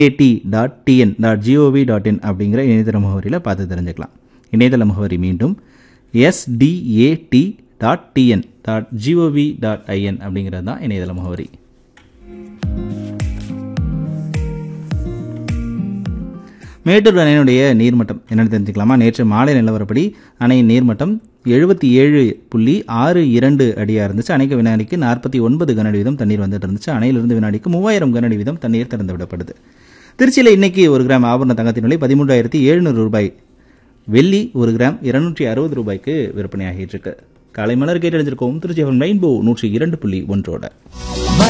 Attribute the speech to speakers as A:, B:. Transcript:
A: AD dot T N dot G O V dot in அப்படிங்கிற இணையதள முகவரியில் பார்த்து தெரிஞ்சுக்கலாம் இணையதள முகவரி மீண்டும் S T A T dot T N dot G O V dot I N அப்படிங்கிறது தான் இணையதள முகவரி மேட்டூர் அணையினுடைய நீர்மட்டம் என்னென்னு தெரிஞ்சுக்கலாமா நேற்று மாலை நிலவரப்படி அணையின் நீர்மட்டம் எழுபத்தி ஏழு புள்ளி ஆறு இரண்டு அடியாக இருந்துச்சு அணைக்கு வினாடிக்கு நாற்பத்தி ஒன்பது கனஅடி வீதம் தண்ணீர் வந்துட்டு இருந்துச்சு அணையிலிருந்து வினாடிக்கு மூவாயிரம் கனஅடி வீதம் தண்ணீர் திறந்து விடப்படுது திருச்சியில் இன்னைக்கு ஒரு கிராம் ஆபரண தங்கத்தின் விலை பதிமூன்றாயிரத்தி எழுநூறு ரூபாய் வெள்ளி ஒரு கிராம் இருநூற்றி அறுபது ரூபாய்க்கு விற்பனையாகிட்டு இருக்கு காலை மலர் கேட்டறிஞ்சிருக்கோம் திருச்சி ரெயின்போ நூற்றி இரண்டு புள்ளி ஒன்றோட